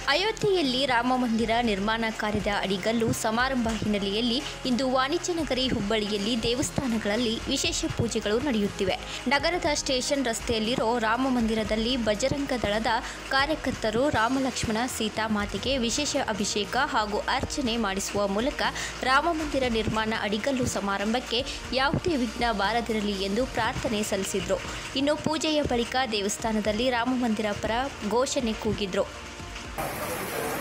ಅಯೋಧ್ಯೆಯಲ್ಲಿ ರಾಮ ಮಂದಿರ ನಿರ್ಮಾಣ ಕಾರ್ಯದ ಅಡಿಗಲ್ಲು ಸಮಾರಂಭ ಹಿನ್ನೆಲೆಯಲ್ಲಿ ಇಂದು ವಾಣಿಜ್ಯ ನಗರಿ ಹುಬ್ಬಳ್ಳಿಯಲ್ಲಿ ದೇವಸ್ಥಾನಗಳಲ್ಲಿ ವಿಶೇಷ ಪೂಜೆಗಳು ನಡೆಯುತ್ತಿವೆ ನಗರದ ಸ್ಟೇಷನ್ ರಸ್ತೆಯಲ್ಲಿರೋ ರಾಮ ಮಂದಿರದಲ್ಲಿ ಬಜರಂಗ ದಳದ ಕಾರ್ಯಕರ್ತರು ರಾಮಲಕ್ಷ್ಮಣ ಸೀತಾ ಮಾತೆಗೆ ವಿಶೇಷ ಅಭಿಷೇಕ ಹಾಗೂ ಅರ್ಚನೆ ಮಾಡಿಸುವ ಮೂಲಕ ರಾಮ ಮಂದಿರ ನಿರ್ಮಾಣ ಅಡಿಗಲ್ಲು ಸಮಾರಂಭಕ್ಕೆ ಯಾವುದೇ ವಿಘ್ನ ಬಾರದಿರಲಿ ಎಂದು ಪ್ರಾರ್ಥನೆ ಸಲ್ಲಿಸಿದರು ಇನ್ನು ಪೂಜೆಯ ಬಳಿಕ ದೇವಸ್ಥಾನದಲ್ಲಿ ರಾಮ ಮಂದಿರ ಪರ ಘೋಷಣೆ ಕೂಗಿದ್ರು